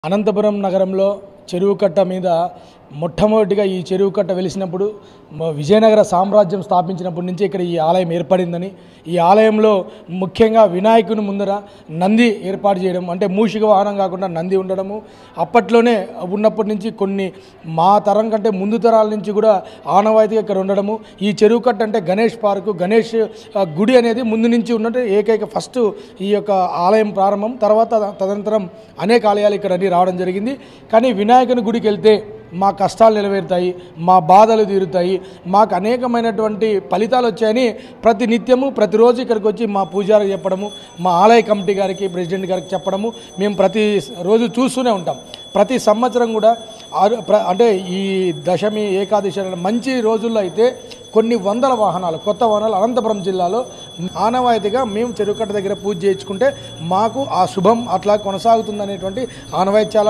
అనంతపురం నగరంలో చెరువు కట్ట మీద మొట్టమొదటిగా ఈ చెరువు కట్ట వెలిసినప్పుడు మ- విజయనగర సామ్రాజ్యం స్థాపించినప్పటి నుంచి ఇక్కడ ఈ ఆలయం ఏర్పడిందని ఈ ఆలయంలో ముఖ్యంగా వినాయకుని ముందర నంది ఏర్పాటు చేయడం అంటే మూషిక వాహనం కాకుండా నంది ఉండడము అప్పట్లోనే ఉన్నప్పటి నుంచి కొన్ని మా తరం కంటే ముందు తరాల నుంచి కూడా ఆనవాయితీగా ఇక్కడ ఉండడము ఈ చెరువు కట్ట అంటే గణేష్ పార్కు గణేష్ ఆ, గుడి అనేది ముందు నుంచి ఉన్నట్టు ఏకైక ఫస్ట్ ఈ యొక్క ఆలయం ప్రారంభం తర్వాత తదనంతరం అనేక ఆలయాలు ఇక్కడ అన్ని రావడం జరిగింది కానీ వినాయకుని గుడికి వెళ్తే మా కష్టాలు నెరవేరుతాయి మా బాధలు తీరుతాయి మాకు అనేకమైనటువంటి ఫలితాలు వచ్చాయని ప్రతి నిత్యము ప్రతిరోజు ఇక్కడికి వచ్చి మా పూజారికి చెప్పడము మా ఆలయ కమిటీ గారికి ప్రెసిడెంట్ గారికి చెప్పడము మేము ప్రతి రోజు చూస్తూనే ఉంటాం ప్రతి సంవత్సరం కూడా ఆరు ప్ర- అంటే ఈ దశమి ఏకాదశి అనే మంచి రోజుల్లో అయితే కొన్ని వందల వాహనాలు కొత్త వాహనాలు అనంతపురం జిల్లాలో ఆనవాయితీగా మేము చెరువుకట్ట దగ్గర పూజ చేయించుకుంటే మాకు ఆ శుభం అట్లా కొనసాగుతుందనేటువంటి ఆనవాయితీ చాలా